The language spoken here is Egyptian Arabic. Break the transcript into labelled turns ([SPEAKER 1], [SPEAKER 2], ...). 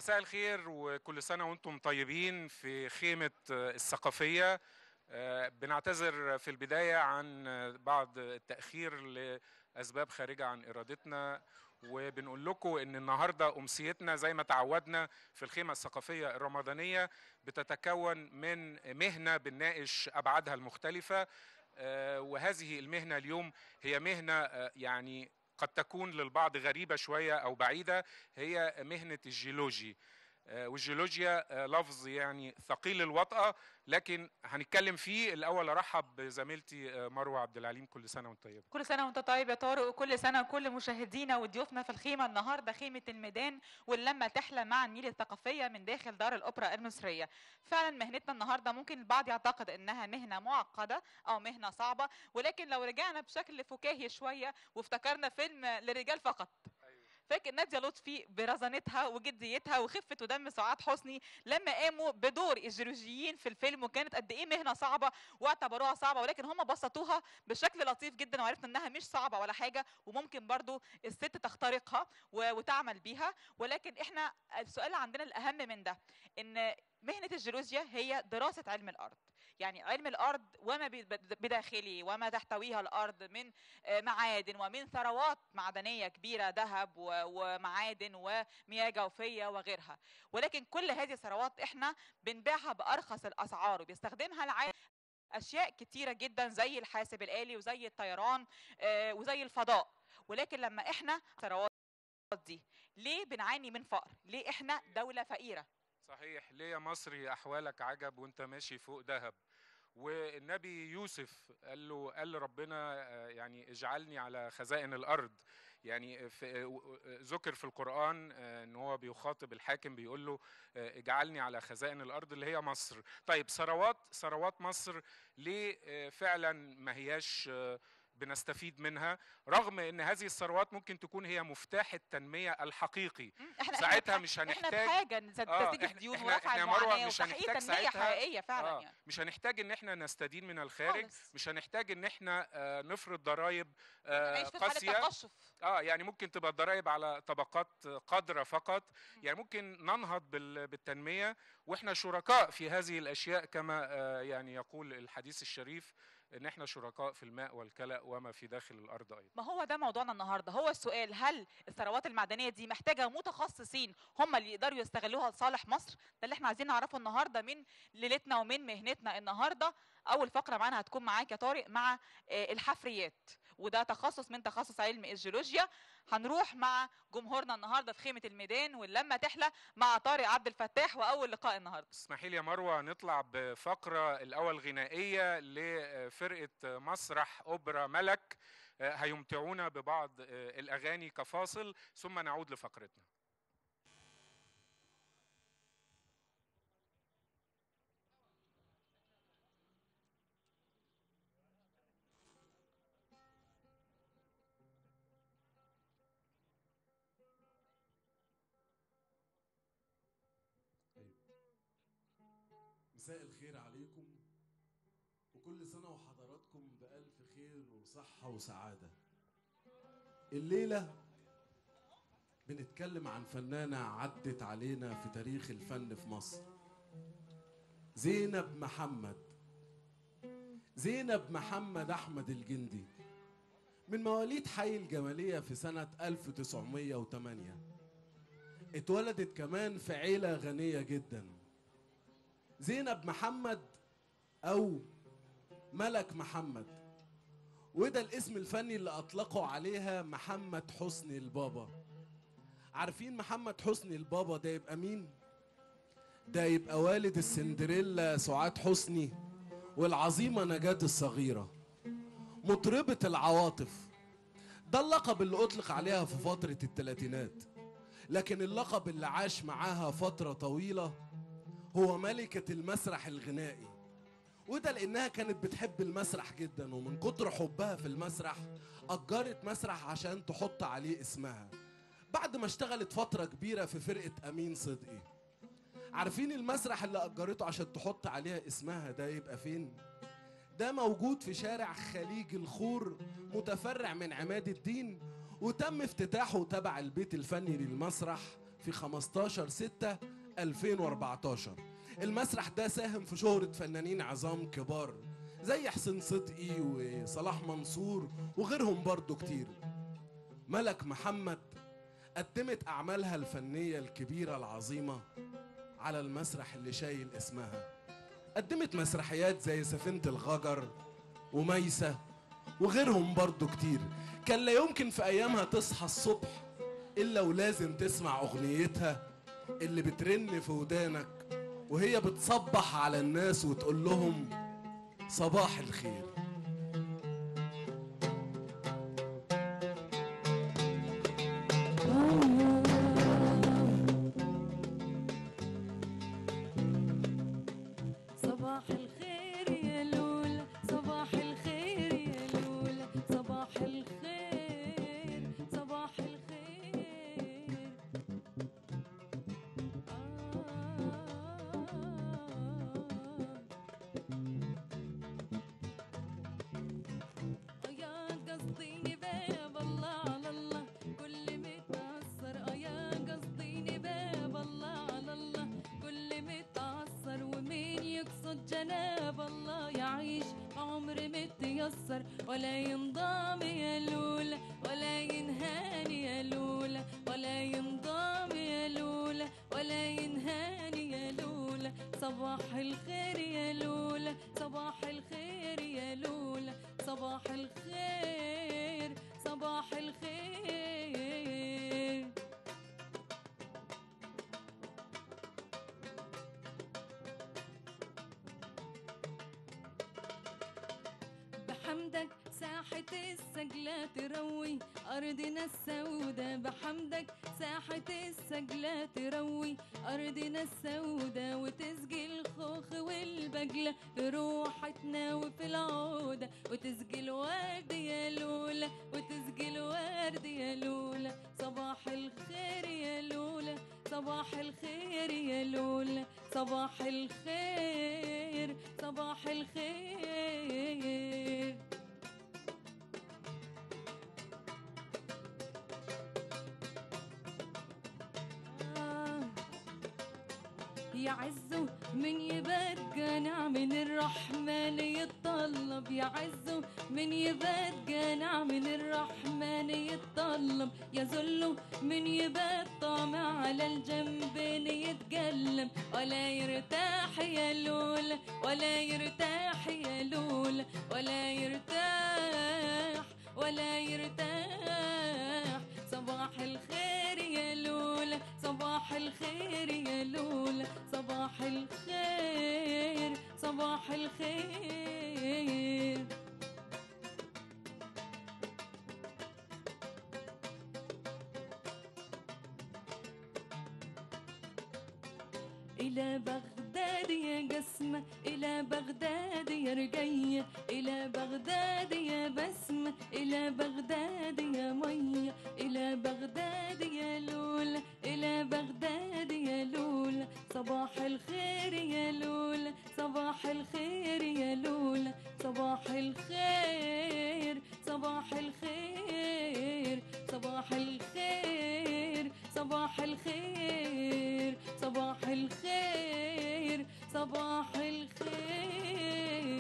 [SPEAKER 1] مساء الخير وكل سنة وانتم طيبين في خيمة الثقافية آه، بنعتذر في البداية عن بعض التأخير لأسباب خارجة عن إرادتنا وبنقول لكم ان النهارده امسيتنا زي ما تعودنا في الخيمه الثقافيه الرمضانيه بتتكون من مهنه بنناقش ابعادها المختلفه آه، وهذه المهنه اليوم هي مهنه آه، يعني قد تكون للبعض غريبه شويه او بعيده هي مهنه الجيولوجي آه، والجيولوجيا آه، لفظ يعني ثقيل الوطأة لكن هنتكلم فيه الأول أرحب بزميلتي آه، مروة عبد العليم كل سنة وأنت طيبة
[SPEAKER 2] كل سنة وانت طيب يا طارق وكل سنة وكل مشاهدينا وضيوفنا في الخيمة النهاردة خيمة الميدان واللمة تحلى مع النيل الثقافية من داخل دار الأوبرا المصرية فعلا مهنتنا النهاردة ممكن البعض يعتقد إنها مهنة معقدة أو مهنة صعبة ولكن لو رجعنا بشكل فكاهي شوية وافتكرنا فيلم للرجال فقط فاكر ناديه لطفي برزانتها وجديتها وخفه ودم سعاد حسني لما قاموا بدور الجيولوجيين في الفيلم وكانت قد ايه مهنه صعبه واعتبروها صعبه ولكن هم بسطوها بشكل لطيف جدا وعرفنا انها مش صعبه ولا حاجه وممكن برضو الست تخترقها و- وتعمل بيها ولكن احنا السؤال عندنا الاهم من ده ان مهنه الجيولوجيا هي دراسه علم الارض يعني علم الارض وما بي- بداخله وما تحتويها الارض من آه، معادن ومن ثروات معدنيه كبيره ذهب و- ومعادن ومياه جوفيه وغيرها ولكن كل هذه الثروات احنا بنبيعها بارخص الاسعار وبيستخدمها العالم اشياء كتيره جدا زي الحاسب الالي وزي الطيران آه، وزي الفضاء ولكن لما احنا الثروات دي ليه بنعاني من فقر ليه احنا دوله فقيره
[SPEAKER 1] صحيح ليه يا مصري أحوالك عجب وأنت ماشي فوق ذهب والنبي يوسف قال له قال لربنا آه، يعني اجعلني على خزائن الارض يعني في آه، ذكر في القران آه، ان هو بيخاطب الحاكم بيقول له آه، اجعلني على خزائن الارض اللي هي مصر طيب ثروات ثروات مصر ليه آه، فعلا ما هياش آه، بنستفيد منها رغم ان هذه الثروات ممكن تكون هي مفتاح التنميه الحقيقي
[SPEAKER 2] مم، احنا
[SPEAKER 1] ساعتها
[SPEAKER 2] احنا
[SPEAKER 1] مش
[SPEAKER 2] احنا
[SPEAKER 1] هنحتاج
[SPEAKER 2] بحاجه نسد-
[SPEAKER 1] آه،
[SPEAKER 2] تسديد
[SPEAKER 1] إحنا-
[SPEAKER 2] الديون
[SPEAKER 1] إحنا-
[SPEAKER 2] ورفع
[SPEAKER 1] إحنا مروة
[SPEAKER 2] المعاناه
[SPEAKER 1] مش
[SPEAKER 2] وتحقيق
[SPEAKER 1] هنحتاج
[SPEAKER 2] تنميه
[SPEAKER 1] ساعتها-
[SPEAKER 2] حقيقيه فعلا
[SPEAKER 1] آه،
[SPEAKER 2] يعني
[SPEAKER 1] مش هنحتاج ان احنا نستدين من الخارج
[SPEAKER 2] خالص.
[SPEAKER 1] مش هنحتاج ان احنا آه، نفرض ضرائب آه،
[SPEAKER 2] نعيش في حاله
[SPEAKER 1] قاسيه
[SPEAKER 2] تقشف
[SPEAKER 1] اه يعني ممكن تبقى الضرائب على طبقات قادره فقط يعني ممكن ننهض بال- بالتنميه واحنا شركاء في هذه الاشياء كما آه، يعني يقول الحديث الشريف ان احنا شركاء في الماء والكلى وما في داخل الارض ايضا
[SPEAKER 2] ما هو ده موضوعنا النهارده هو السؤال هل الثروات المعدنيه دي محتاجه متخصصين هم اللي يقدروا يستغلوها لصالح مصر ده اللي احنا عايزين نعرفه النهارده من ليلتنا ومن مهنتنا النهارده اول فقره معانا هتكون معاك يا طارق مع آه، الحفريات وده تخصص من تخصص علم الجيولوجيا هنروح مع جمهورنا النهارده في خيمه الميدان واللمه تحلى مع طارق عبد الفتاح واول لقاء النهارده
[SPEAKER 1] اسمحي لي يا مروه نطلع بفقره الاول غنائيه لفرقه مسرح اوبرا ملك آه، هيمتعونا ببعض آه، الاغاني كفاصل ثم نعود لفقرتنا
[SPEAKER 3] مساء الخير عليكم وكل سنة وحضراتكم بألف خير وصحة وسعادة الليلة بنتكلم عن فنانة عدت علينا في تاريخ الفن في مصر زينب محمد زينب محمد أحمد الجندي من مواليد حي الجمالية في سنة 1908 اتولدت كمان في عيلة غنية جداً زينب محمد او ملك محمد وده الاسم الفني اللي اطلقوا عليها محمد حسني البابا عارفين محمد حسني البابا ده يبقى مين ده يبقى والد السندريلا سعاد حسني والعظيمة نجاة الصغيرة مطربة العواطف ده اللقب اللي أطلق عليها في فترة الثلاثينات لكن اللقب اللي عاش معاها فترة طويلة هو ملكة المسرح الغنائي وده لأنها كانت بتحب المسرح جدا ومن كتر حبها في المسرح أجرت مسرح عشان تحط عليه اسمها بعد ما اشتغلت فترة كبيرة في فرقة أمين صدقي عارفين المسرح اللي أجرته عشان تحط عليها اسمها ده يبقى فين؟ ده موجود في شارع خليج الخور متفرع من عماد الدين وتم افتتاحه تبع البيت الفني للمسرح في 15 6 2014 المسرح ده ساهم في شهرة فنانين عظام كبار زي حسين صدقي وصلاح منصور وغيرهم برضو كتير ملك محمد قدمت أعمالها الفنية الكبيرة العظيمة على المسرح اللي شايل اسمها قدمت مسرحيات زي سفينة الغجر وميسة وغيرهم برضو كتير كان لا يمكن في أيامها تصحى الصبح إلا ولازم تسمع أغنيتها اللي بترن في ودانك وهي بتصبح على الناس وتقول لهم صباح الخير
[SPEAKER 4] صباح الخير يا لولا صباح الخير يا لولا صباح الخير صباح الخير آه يا قصديني باب الله على الله كل متأثر آه يا قصديني باب الله على الله كل متأثر ومين يقصد جناب الله يعيش عمر متيسر ولا ينضام يا لولا ولا ينهاني يا لولا ولا ينضام يا لولا ولا ينهاني يا لولا صباح الخير يا لولا صباح الخير يا لولا صباح الخير صباح الخير بحمدك ساحة السجلة تروي أرضنا السودة بحمدك ساحة السجلة تروي أرضنا السودة وتسقي الخوخ والبجلة بروح تناوي في العودة وتسقي الورد يا لولا وتسقي الورد يا لولا صباح الخير يا لولا صباح الخير يا لولا صباح الخير صباح الخير آه يعزوا من يبقى نعم من الرحمن يتطلب يعزوا من يبقى نعم من الرحمن يتطلب يذلوا من يبقى طامع على الجنبين يتقلب ولا يرتاح يا لولا ولا يرتاح يا لولا ولا يرتاح ولا يرتاح صباح الخير يا لولا صباح الخير يا لولا صباح الخير صباح الخير إلى بغداد يا قسمة إلى بغداد يا رقية إلى بغداد يا بسمة إلى بغداد يا مية إلى بغداد يا لولا إلى بغداد يا لولا صباح الخير يا لولا صباح الخير يا لولا صباح الخير صباح الخير صباح الخير صباح الخير صباح الخير صباح الخير